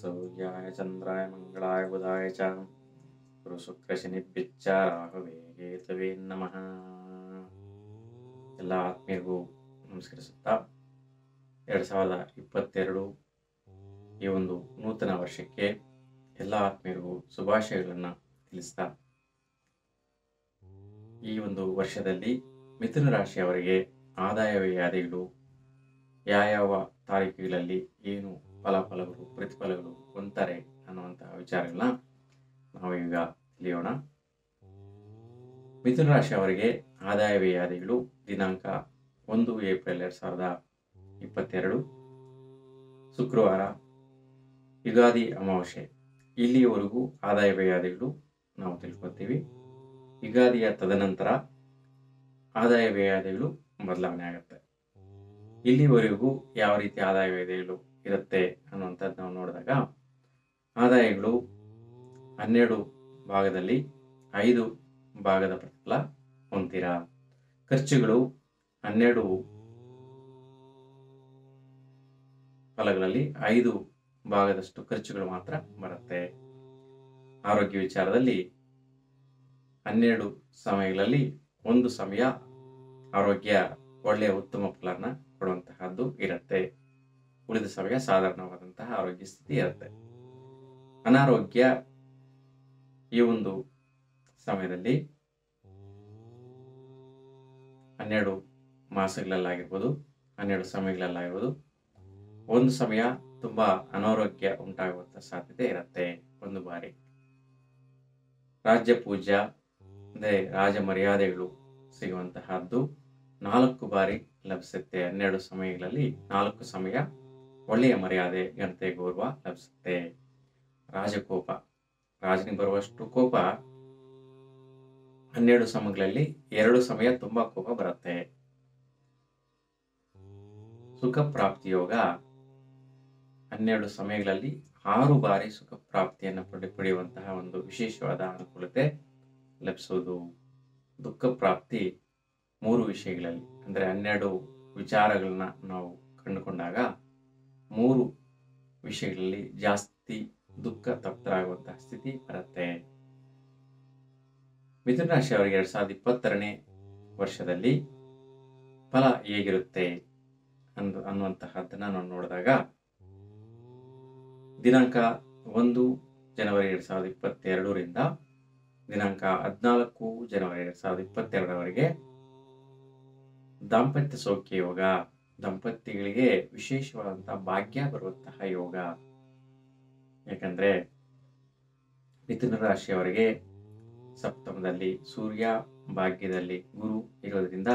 ಸೂರ್ಯಾಯ ಚಂದ್ರಾಯ ಮಂಗಳಾಯ ಬುಧಾಯ ಚ ಗುರು ಶುಕ್ರ ಶನಿಭ್ಯಚ್ಚ ರಾಹುವೇ ಕೇತುವೇ ನಮಃ ಎಲ್ಲ ಆತ್ಮೀಯರಿಗೂ ನಮಸ್ಕರಿಸುತ್ತಾ ಎರಡು ಸಾವಿರದ ಇಪ್ಪತ್ತೆರಡು ಈ ಒಂದು ನೂತನ ವರ್ಷಕ್ಕೆ ಎಲ್ಲ ಆತ್ಮೀಯರಿಗೂ ಶುಭಾಶಯಗಳನ್ನು ತಿಳಿಸ್ತಾ ಈ ಒಂದು ವರ್ಷದಲ್ಲಿ ಮಿಥುನ ರಾಶಿಯವರಿಗೆ ಆದಾಯ ವ್ಯಾಧಿಗಳು ಯಾವ್ಯಾವ ತಾರೀಕುಗಳಲ್ಲಿ ಏನು ಫಲಾಫಲಗಳು ಪ್ರತಿಫಲಗಳು ಹೊಂತಾರೆ ಅನ್ನುವಂತಹ ವಿಚಾರಗಳನ್ನ ನಾವು ಈಗ ತಿಳಿಯೋಣ ಮಿಥುನ ರಾಶಿಯವರಿಗೆ ಆದಾಯ ವ್ಯಾಧಿಗಳು ದಿನಾಂಕ ಒಂದು ಏಪ್ರಿಲ್ ಎರಡು ಸಾವಿರದ ಇಪ್ಪತ್ತೆರಡು ಶುಕ್ರವಾರ ಯುಗಾದಿ ಅಮಾವಾಸ್ಯೆ ಇಲ್ಲಿಯವರೆಗೂ ಆದಾಯ ವ್ಯಾಧಿಗಳು ನಾವು ತಿಳ್ಕೊತೀವಿ ಯುಗಾದಿಯ ತದನಂತರ ಆದಾಯ ವ್ಯಾಧಿಗಳು ಬದಲಾವಣೆ ಆಗುತ್ತೆ ಇಲ್ಲಿವರೆಗೂ ಯಾವ ರೀತಿ ಆದಾಯ ವ್ಯಾಧಿಗಳು ಇರುತ್ತೆ ಅನ್ನುವಂಥದ್ದು ನಾವು ನೋಡಿದಾಗ ಆದಾಯಗಳು ಹನ್ನೆರಡು ಭಾಗದಲ್ಲಿ ಐದು ಭಾಗದ ಪ್ರತಿಫಲ ಹೊಂತೀರಾ ಖರ್ಚುಗಳು ಹನ್ನೆರಡು ಫಲಗಳಲ್ಲಿ ಐದು ಭಾಗದಷ್ಟು ಖರ್ಚುಗಳು ಮಾತ್ರ ಬರುತ್ತೆ ಆರೋಗ್ಯ ವಿಚಾರದಲ್ಲಿ ಹನ್ನೆರಡು ಸಮಯಗಳಲ್ಲಿ ಒಂದು ಸಮಯ ಆರೋಗ್ಯ ಒಳ್ಳೆಯ ಉತ್ತಮ ಫಲನ ಕೊಡುವಂತಹದ್ದು ಇರುತ್ತೆ ಉಳಿದ ಸಮಯ ಸಾಧಾರಣವಾದಂತಹ ಆರೋಗ್ಯ ಸ್ಥಿತಿ ಇರುತ್ತೆ ಅನಾರೋಗ್ಯ ಈ ಒಂದು ಸಮಯದಲ್ಲಿ ಹನ್ನೆರಡು ಮಾಸಗಳಲ್ಲಾಗಿರ್ಬೋದು ಹನ್ನೆರಡು ಸಮಯಗಳಲ್ಲಾಗಿರ್ಬೋದು ಒಂದು ಸಮಯ ತುಂಬಾ ಅನಾರೋಗ್ಯ ಉಂಟಾಗುವಂತ ಸಾಧ್ಯತೆ ಇರುತ್ತೆ ಒಂದು ಬಾರಿ ರಾಜ್ಯ ಪೂಜ್ಯ ಅಂದ್ರೆ ರಾಜ ಮರ್ಯಾದೆಗಳು ಸಿಗುವಂತಹದ್ದು ನಾಲ್ಕು ಬಾರಿ ಲಭಿಸುತ್ತೆ ಹನ್ನೆರಡು ಸಮಯಗಳಲ್ಲಿ ನಾಲ್ಕು ಸಮಯ ಒಳ್ಳೆಯ ಮರ್ಯಾದೆ ಘನತೆ ಗೌರವ ಲಭಿಸುತ್ತೆ ರಾಜಕೋಪ ರಾಜನಿಗೆ ಬರುವಷ್ಟು ಕೋಪ ಹನ್ನೆರಡು ಸಮಯಗಳಲ್ಲಿ ಎರಡು ಸಮಯ ತುಂಬಾ ಕೋಪ ಬರುತ್ತೆ ಸುಖ ಪ್ರಾಪ್ತಿ ಯೋಗ ಹನ್ನೆರಡು ಸಮಯಗಳಲ್ಲಿ ಆರು ಬಾರಿ ಸುಖ ಪ್ರಾಪ್ತಿಯನ್ನು ಪಡೆ ಪಡೆಯುವಂತಹ ಒಂದು ವಿಶೇಷವಾದ ಅನುಕೂಲತೆ ಲಭಿಸುವುದು ದುಃಖ ಪ್ರಾಪ್ತಿ ಮೂರು ವಿಷಯಗಳಲ್ಲಿ ಅಂದರೆ ಹನ್ನೆರಡು ವಿಚಾರಗಳನ್ನ ನಾವು ಕಂಡುಕೊಂಡಾಗ ಮೂರು ವಿಷಯಗಳಲ್ಲಿ ಜಾಸ್ತಿ ದುಃಖ ತಪ್ತರಾಗುವಂತಹ ಸ್ಥಿತಿ ಬರುತ್ತೆ ಮಿಥುನ ರಾಶಿಯವರಿಗೆ ಎರಡ್ ಸಾವಿರದ ಇಪ್ಪತ್ತರನೇ ವರ್ಷದಲ್ಲಿ ಫಲ ಹೇಗಿರುತ್ತೆ ಅಂದು ಅನ್ನುವಂತಹದ್ದನ್ನ ನಾವು ನೋಡಿದಾಗ ದಿನಾಂಕ ಒಂದು ಜನವರಿ ಎರಡ್ ಸಾವಿರದ ಇಪ್ಪತ್ತೆರಡರಿಂದ ದಿನಾಂಕ ಹದಿನಾಲ್ಕು ಜನವರಿ ಎರಡ್ ಸಾವಿರದ ಇಪ್ಪತ್ತೆರಡರವರೆಗೆ ದಾಂಪತ್ಯ ಸೌಖ್ಯ ಯೋಗ ದಂಪತಿಗಳಿಗೆ ವಿಶೇಷವಾದಂತಹ ಭಾಗ್ಯ ಬರುವಂತಹ ಯೋಗ ಯಾಕಂದ್ರೆ ಮಿಥುನ ರಾಶಿಯವರಿಗೆ ಸಪ್ತಮದಲ್ಲಿ ಸೂರ್ಯ ಭಾಗ್ಯದಲ್ಲಿ ಗುರು ಇರೋದ್ರಿಂದ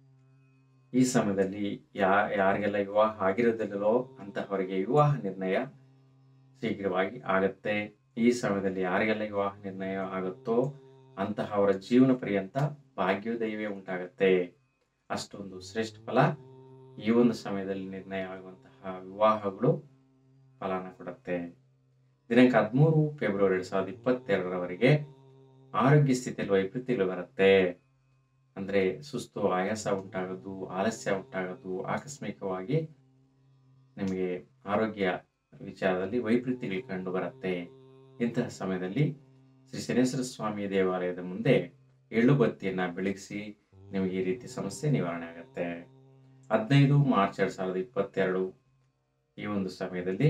ಈ ಸಮಯದಲ್ಲಿ ಯಾ ಯಾರಿಗೆಲ್ಲ ವಿವಾಹ ಆಗಿರೋದಿಲ್ಲೋ ಅಂತಹವರಿಗೆ ವಿವಾಹ ನಿರ್ಣಯ ಶೀಘ್ರವಾಗಿ ಆಗತ್ತೆ ಈ ಸಮಯದಲ್ಲಿ ಯಾರಿಗೆಲ್ಲ ವಿವಾಹ ನಿರ್ಣಯ ಆಗುತ್ತೋ ಅಂತಹವರ ಜೀವನ ಪರ್ಯಂತ ಭಾಗ್ಯೋದಯವೇ ಉಂಟಾಗತ್ತೆ ಅಷ್ಟೊಂದು ಶ್ರೇಷ್ಠ ಫಲ ಈ ಒಂದು ಸಮಯದಲ್ಲಿ ನಿರ್ಣಯ ಆಗುವಂತಹ ವಿವಾಹಗಳು ಫಲನ ಕೊಡುತ್ತೆ ದಿನಾಂಕ ಹದಿಮೂರು ಫೆಬ್ರವರಿ ಎರಡ್ ಸಾವಿರದ ಇಪ್ಪತ್ತೆರಡರವರೆಗೆ ಆರೋಗ್ಯ ಸ್ಥಿತಿಯಲ್ಲಿ ವೈಪರೀತ್ಯಗಳು ಬರುತ್ತೆ ಅಂದ್ರೆ ಸುಸ್ತು ಆಯಾಸ ಉಂಟಾಗೋದು ಆಲಸ್ಯ ಉಂಟಾಗೋದು ಆಕಸ್ಮಿಕವಾಗಿ ನಿಮಗೆ ಆರೋಗ್ಯ ವಿಚಾರದಲ್ಲಿ ವೈಪರೀತ್ಯಗಳು ಕಂಡು ಬರುತ್ತೆ ಇಂತಹ ಸಮಯದಲ್ಲಿ ಶ್ರೀ ಶನೇಶ್ವರ ಸ್ವಾಮಿ ದೇವಾಲಯದ ಮುಂದೆ ಎಳ್ಳು ಬತ್ತಿಯನ್ನ ಬೆಳಗಿಸಿ ನಿಮಗೆ ಈ ರೀತಿ ಸಮಸ್ಯೆ ನಿವಾರಣೆ ಆಗುತ್ತೆ ಹದಿನೈದು ಮಾರ್ಚ್ ಎರಡ್ ಸಾವಿರದ ಇಪ್ಪತ್ತೆರಡು ಈ ಒಂದು ಸಮಯದಲ್ಲಿ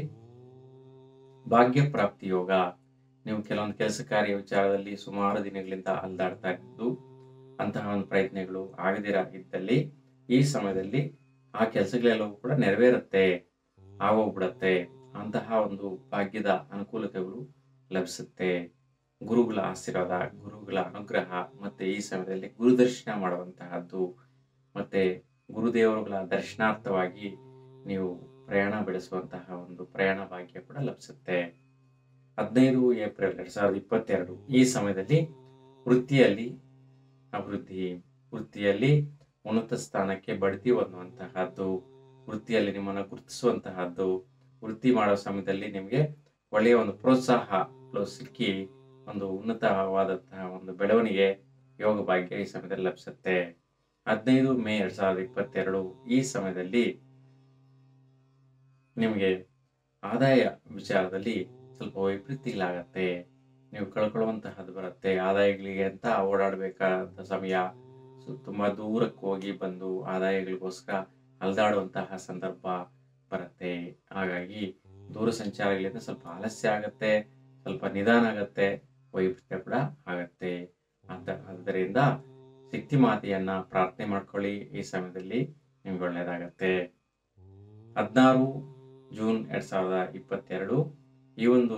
ಭಾಗ್ಯ ಪ್ರಾಪ್ತಿ ಯೋಗ ನೀವು ಕೆಲವೊಂದು ಕೆಲಸ ಕಾರ್ಯ ವಿಚಾರದಲ್ಲಿ ಸುಮಾರು ದಿನಗಳಿಂದ ಅಲ್ದಾಡ್ತಾ ಇದ್ದು ಅಂತಹ ಒಂದು ಪ್ರಯತ್ನಗಳು ಆಗದಿರ ಇದ್ದಲ್ಲಿ ಈ ಸಮಯದಲ್ಲಿ ಆ ಕೆಲಸಗಳೆಲ್ಲವೂ ಕೂಡ ನೆರವೇರುತ್ತೆ ಆಗೋಗ್ಬಿಡತ್ತೆ ಅಂತಹ ಒಂದು ಭಾಗ್ಯದ ಅನುಕೂಲತೆಗಳು ಲಭಿಸುತ್ತೆ ಗುರುಗಳ ಆಶೀರ್ವಾದ ಗುರುಗಳ ಅನುಗ್ರಹ ಮತ್ತೆ ಈ ಸಮಯದಲ್ಲಿ ಗುರುದರ್ಶನ ಮಾಡುವಂತಹದ್ದು ಮತ್ತೆ ಗುರುದೇವರುಗಳ ದರ್ಶನಾರ್ಥವಾಗಿ ನೀವು ಪ್ರಯಾಣ ಬೆಳೆಸುವಂತಹ ಒಂದು ಪ್ರಯಾಣ ಭಾಗ್ಯ ಕೂಡ ಲಭಿಸುತ್ತೆ ಹದಿನೈದು ಏಪ್ರಿಲ್ ಎರಡ್ ಸಾವಿರದ ಇಪ್ಪತ್ತೆರಡು ಈ ಸಮಯದಲ್ಲಿ ವೃತ್ತಿಯಲ್ಲಿ ಅಭಿವೃದ್ಧಿ ವೃತ್ತಿಯಲ್ಲಿ ಉನ್ನತ ಸ್ಥಾನಕ್ಕೆ ಬಡ್ತಿ ಹೊಂದುವಂತಹದ್ದು ವೃತ್ತಿಯಲ್ಲಿ ನಿಮ್ಮನ್ನು ಗುರುತಿಸುವಂತಹದ್ದು ವೃತ್ತಿ ಮಾಡೋ ಸಮಯದಲ್ಲಿ ನಿಮಗೆ ಒಳ್ಳೆಯ ಒಂದು ಪ್ರೋತ್ಸಾಹ ಸಿಕ್ಕಿ ಒಂದು ಉನ್ನತವಾದಂತಹ ಒಂದು ಬೆಳವಣಿಗೆ ಯೋಗ ಭಾಗ್ಯ ಈ ಸಮಯದಲ್ಲಿ ಲಭಿಸುತ್ತೆ ಹದಿನೈದು ಮೇ ಎರಡ್ ಸಾವಿರದ ಇಪ್ಪತ್ತೆರಡು ಈ ಸಮಯದಲ್ಲಿ ನಿಮಗೆ ಆದಾಯ ವಿಚಾರದಲ್ಲಿ ಸ್ವಲ್ಪ ವೈಪರೀತ್ಯಗಳಾಗತ್ತೆ ನೀವು ಕಳ್ಕೊಳ್ಳುವಂತಹದ್ದು ಬರುತ್ತೆ ಆದಾಯಗಳಿಗೆ ಅಂತ ಓಡಾಡಬೇಕಾದಂಥ ಸಮಯ ಸೊ ತುಂಬ ದೂರಕ್ಕೆ ಹೋಗಿ ಬಂದು ಆದಾಯಗಳಿಗೋಸ್ಕರ ಅಲ್ದಾಡುವಂತಹ ಸಂದರ್ಭ ಬರುತ್ತೆ ಹಾಗಾಗಿ ದೂರ ಸಂಚಾರಗಳಿಂದ ಸ್ವಲ್ಪ ಆಲಸ್ಯ ಆಗತ್ತೆ ಸ್ವಲ್ಪ ನಿಧಾನ ಆಗತ್ತೆ ವೈಪರೀತ್ಯ ಕೂಡ ಆಗತ್ತೆ ಅಂತ ಆದ್ದರಿಂದ ಶಕ್ತಿ ಮಾತೆಯನ್ನ ಪ್ರಾರ್ಥನೆ ಮಾಡ್ಕೊಳ್ಳಿ ಈ ಸಮಯದಲ್ಲಿ ನಿಮ್ಗೆ ಒಳ್ಳೆಯದಾಗತ್ತೆ ಹದಿನಾರು ಜೂನ್ ಎರಡ್ ಸಾವಿರದ ಇಪ್ಪತ್ತೆರಡು ಈ ಒಂದು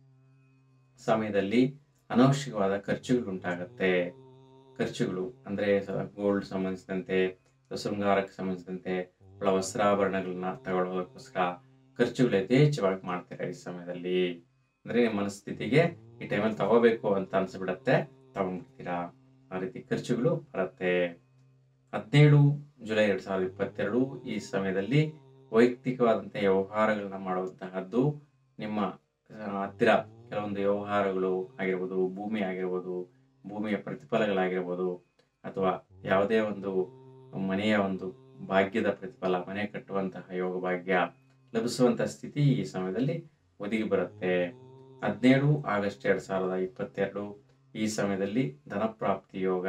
ಸಮಯದಲ್ಲಿ ಅನವಶ್ಯಕವಾದ ಖರ್ಚುಗಳು ಉಂಟಾಗತ್ತೆ ಖರ್ಚುಗಳು ಅಂದ್ರೆ ಗೋಲ್ಡ್ ಸಂಬಂಧಿಸಿದಂತೆ ಶೃಂಗಾರಕ್ಕೆ ಸಂಬಂಧಿಸಿದಂತೆ ಒಳ ವಸ್ತ್ರಾಭರಣಗಳನ್ನ ತಗೊಳ್ಳೋದಕ್ಕೋಸ್ಕರ ಖರ್ಚುಗಳು ಯಥೇಚ್ಛವಾಗಿ ಮಾಡ್ತೀರಾ ಈ ಸಮಯದಲ್ಲಿ ಅಂದ್ರೆ ನಿಮ್ಮ ಮನಸ್ಥಿತಿಗೆ ಈ ಟೈಮಲ್ಲಿ ತಗೋಬೇಕು ಅಂತ ಅನ್ಸ್ಬಿಡತ್ತೆ ತಗೊಂಡ್ಬಿಡ್ತೀರಾ ಆ ರೀತಿ ಖರ್ಚುಗಳು ಬರುತ್ತೆ ಹದಿನೇಳು ಜುಲೈ ಎರಡ್ ಸಾವಿರದ ಇಪ್ಪತ್ತೆರಡು ಈ ಸಮಯದಲ್ಲಿ ವೈಯಕ್ತಿಕವಾದಂತಹ ವ್ಯವಹಾರಗಳನ್ನ ಮಾಡುವಂತಹದ್ದು ನಿಮ್ಮ ಆ, ಹತ್ತಿರ ಕೆಲವೊಂದು ವ್ಯವಹಾರಗಳು ಆಗಿರ್ಬೋದು ಭೂಮಿ ಆಗಿರ್ಬೋದು ಭೂಮಿಯ ಪ್ರತಿಫಲಗಳಾಗಿರ್ಬೋದು ಅಥವಾ ಯಾವುದೇ ಒಂದು ಮನೆಯ ಒಂದು ಭಾಗ್ಯದ ಪ್ರತಿಫಲ ಮನೆ ಕಟ್ಟುವಂತಹ ಯೋಗ ಭಾಗ್ಯ ಲಭಿಸುವಂತಹ ಸ್ಥಿತಿ ಈ ಸಮಯದಲ್ಲಿ ಒದಗಿ ಬರುತ್ತೆ ಹದಿನೇಳು ಆಗಸ್ಟ್ ಎರಡ್ ಸಾವಿರದ ಇಪ್ಪತ್ತೆರಡು ಈ ಸಮಯದಲ್ಲಿ ಧನಪ್ರಾಪ್ತಿ ಯೋಗ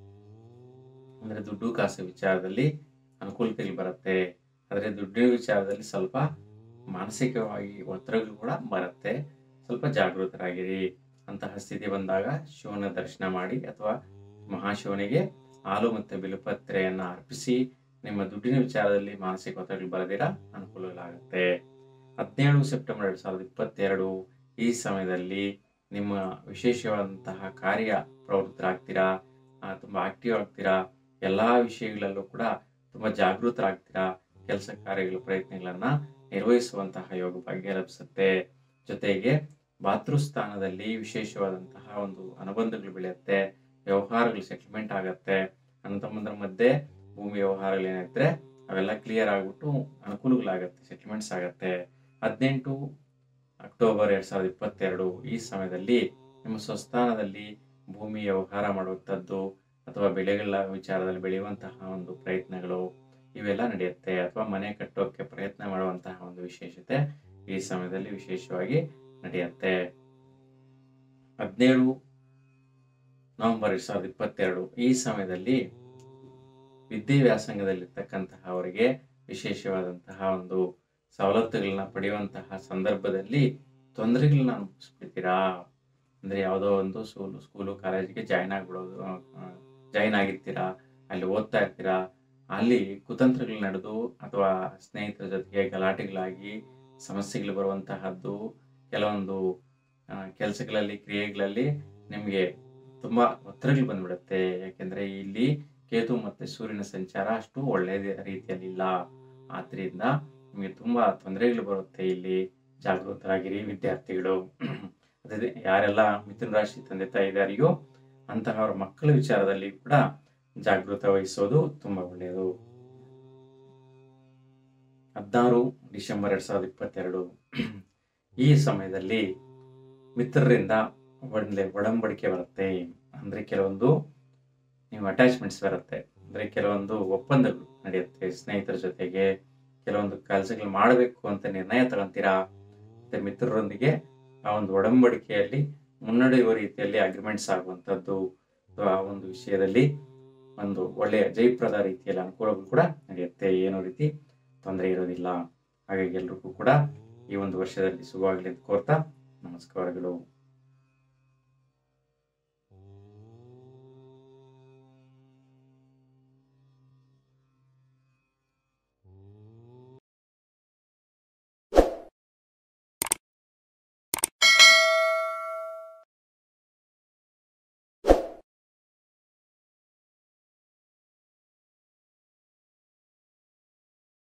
ಅಂದ್ರೆ ದುಡ್ಡು ಕಾಸು ವಿಚಾರದಲ್ಲಿ ಅನುಕೂಲತೆಗಳು ಬರುತ್ತೆ ಆದರೆ ದುಡ್ಡಿನ ವಿಚಾರದಲ್ಲಿ ಸ್ವಲ್ಪ ಮಾನಸಿಕವಾಗಿ ಒತ್ತಡಗಳು ಕೂಡ ಬರುತ್ತೆ ಸ್ವಲ್ಪ ಜಾಗೃತರಾಗಿರಿ ಅಂತಹ ಸ್ಥಿತಿ ಬಂದಾಗ ಶಿವನ ದರ್ಶನ ಮಾಡಿ ಅಥವಾ ಮಹಾಶಿವನಿಗೆ ಹಾಲು ಮತ್ತು ಬಿಲುಪತ್ರೆಯನ್ನ ಅರ್ಪಿಸಿ ನಿಮ್ಮ ದುಡ್ಡಿನ ವಿಚಾರದಲ್ಲಿ ಮಾನಸಿಕ ಒತ್ತಡಗಳು ಬರದಿರ ಅನುಕೂಲಗಳಾಗುತ್ತೆ ಹದಿನೇಳು ಸೆಪ್ಟೆಂಬರ್ ಎರಡ್ ಸಾವಿರದ ಇಪ್ಪತ್ತೆರಡು ಈ ಸಮಯದಲ್ಲಿ ನಿಮ್ಮ ವಿಶೇಷವಾದಂತಹ ಕಾರ್ಯ ಪ್ರವೃತ್ತರಾಗ್ತೀರಾ ಆ, ತುಂಬಾ ಆಕ್ಟಿವ್ ಆಗ್ತೀರಾ ಎಲ್ಲಾ ವಿಷಯಗಳಲ್ಲೂ ಕೂಡ ತುಂಬಾ ಜಾಗೃತರಾಗ್ತೀರಾ ಕೆಲಸ ಕಾರ್ಯಗಳ ಪ್ರಯತ್ನಗಳನ್ನ ನಿರ್ವಹಿಸುವಂತಹ ಯೋಗ ಭಾಗ್ಯ ಲಭಿಸುತ್ತೆ ಜೊತೆಗೆ ಭಾತೃಸ್ಥಾನದಲ್ಲಿ ವಿಶೇಷವಾದಂತಹ ಒಂದು ಅನುಬಂಧಗಳು ಬೆಳೆಯುತ್ತೆ ವ್ಯವಹಾರಗಳು ಸೆಟಲ್ಮೆಂಟ್ ಆಗತ್ತೆ ಅಣ್ಣ ತಮ್ಮಂದ್ರ ಮಧ್ಯೆ ಭೂಮಿ ವ್ಯವಹಾರಗಳು ಏನಿದ್ರೆ ಅವೆಲ್ಲ ಕ್ಲಿಯರ್ ಆಗ್ಬಿಟ್ಟು ಅನುಕೂಲಗಳಾಗತ್ತೆ ಸೆಟಲ್ಮೆಂಟ್ಸ್ ಆಗತ್ತೆ ಹದಿನೆಂಟು ಅಕ್ಟೋಬರ್ ಎರಡ್ ಸಾವಿರದ ಇಪ್ಪತ್ತೆರಡು ಈ ಸಮಯದಲ್ಲಿ ನಿಮ್ಮ ಸ್ವಸ್ಥಾನದಲ್ಲಿ ಭೂಮಿ ವ್ಯವಹಾರ ಮಾಡುವಂಥದ್ದು ಅಥವಾ ಬೆಳೆಗಳ ವಿಚಾರದಲ್ಲಿ ಬೆಳೆಯುವಂತಹ ಒಂದು ಪ್ರಯತ್ನಗಳು ಇವೆಲ್ಲ ನಡೆಯುತ್ತೆ ಅಥವಾ ಮನೆ ಕಟ್ಟೋಕೆ ಪ್ರಯತ್ನ ಮಾಡುವಂತಹ ಒಂದು ವಿಶೇಷತೆ ಈ ಸಮಯದಲ್ಲಿ ವಿಶೇಷವಾಗಿ ನಡೆಯುತ್ತೆ ಹದಿನೇಳು ನವೆಂಬರ್ ಎರಡ್ ಸಾವಿರದ ಇಪ್ಪತ್ತೆರಡು ಈ ಸಮಯದಲ್ಲಿ ವಿದ್ಯಾವ್ಯಾಸಂಗದಲ್ಲಿರ್ತಕ್ಕಂತಹ ಅವರಿಗೆ ವಿಶೇಷವಾದಂತಹ ಒಂದು ಸವಲತ್ತುಗಳನ್ನ ಪಡೆಯುವಂತಹ ಸಂದರ್ಭದಲ್ಲಿ ತೊಂದರೆಗಳನ್ನ ಅನುಭವಿಸ್ಬಿಡ್ತೀರಾ ಅಂದ್ರೆ ಯಾವುದೋ ಒಂದು ಸ್ಕೂಲು ಸ್ಕೂಲು ಕಾಲೇಜಿಗೆ ಜಾಯ್ನ್ ಆಗ್ಬಿಡೋದು ಜಾಯ್ನ್ ಆಗಿರ್ತೀರಾ ಅಲ್ಲಿ ಓದ್ತಾ ಇರ್ತೀರಾ ಅಲ್ಲಿ ಕುತಂತ್ರಗಳು ನಡೆದು ಅಥವಾ ಸ್ನೇಹಿತರ ಜೊತೆಗೆ ಗಲಾಟೆಗಳಾಗಿ ಸಮಸ್ಯೆಗಳು ಬರುವಂತಹದ್ದು ಕೆಲವೊಂದು ಕೆಲಸಗಳಲ್ಲಿ ಕ್ರಿಯೆಗಳಲ್ಲಿ ನಿಮಗೆ ತುಂಬಾ ಒತ್ತಡಗಳು ಬಂದ್ಬಿಡುತ್ತೆ ಯಾಕೆಂದ್ರೆ ಇಲ್ಲಿ ಕೇತು ಮತ್ತೆ ಸೂರ್ಯನ ಸಂಚಾರ ಅಷ್ಟು ಒಳ್ಳೆಯ ರೀತಿಯಲ್ಲಿ ಇಲ್ಲ ಆದ್ರಿಂದ ನಿಮಗೆ ತುಂಬಾ ತೊಂದರೆಗಳು ಬರುತ್ತೆ ಇಲ್ಲಿ ಜಾಗೃತರಾಗಿರಿ ವಿದ್ಯಾರ್ಥಿಗಳು ಅದೇ ಯಾರೆಲ್ಲ ಮಿಥುನ ರಾಶಿ ತಂದೆ ತಾಯಿ ಇದಾರಿಯೋ ಅಂತಹ ಅವರ ಮಕ್ಕಳ ವಿಚಾರದಲ್ಲಿ ಕೂಡ ಜಾಗೃತ ವಹಿಸೋದು ತುಂಬಾ ಒಳ್ಳೆಯದು ಹದಿನಾರು ಡಿಸೆಂಬರ್ ಎರಡ್ ಸಾವಿರದ ಇಪ್ಪತ್ತೆರಡು ಈ ಸಮಯದಲ್ಲಿ ಮಿತ್ರರಿಂದ ಒಳ್ಳೆ ಒಡಂಬಡಿಕೆ ಬರುತ್ತೆ ಅಂದ್ರೆ ಕೆಲವೊಂದು ನೀವು ಅಟ್ಯಾಚ್ಮೆಂಟ್ಸ್ ಬರುತ್ತೆ ಅಂದ್ರೆ ಕೆಲವೊಂದು ಒಪ್ಪಂದಗಳು ನಡೆಯುತ್ತೆ ಸ್ನೇಹಿತರ ಜೊತೆಗೆ ಕೆಲವೊಂದು ಕೆಲಸಗಳು ಮಾಡಬೇಕು ಅಂತ ನಿರ್ಣಯ ತಗೊಂತೀರಾ ಮತ್ತೆ ಮಿತ್ರರೊಂದಿಗೆ ಆ ಒಂದು ಒಡಂಬಡಿಕೆಯಲ್ಲಿ ಮುನ್ನಡೆಯುವ ರೀತಿಯಲ್ಲಿ ಅಗ್ರಿಮೆಂಟ್ಸ್ ಆಗುವಂಥದ್ದು ಅಥವಾ ಆ ಒಂದು ವಿಷಯದಲ್ಲಿ ಒಂದು ಒಳ್ಳೆಯ ಜಯಪ್ರದ ರೀತಿಯಲ್ಲಿ ಅನುಕೂಲಗಳು ಕೂಡ ನಡೆಯುತ್ತೆ ಏನೋ ರೀತಿ ತೊಂದರೆ ಇರೋದಿಲ್ಲ ಹಾಗಾಗಿ ಎಲ್ರಿಗೂ ಕೂಡ ಈ ಒಂದು ವರ್ಷದಲ್ಲಿ ಶುಭವಾಗಲಿ ಅಂತ ಕೋರ್ತಾ ನಮಸ್ಕಾರಗಳು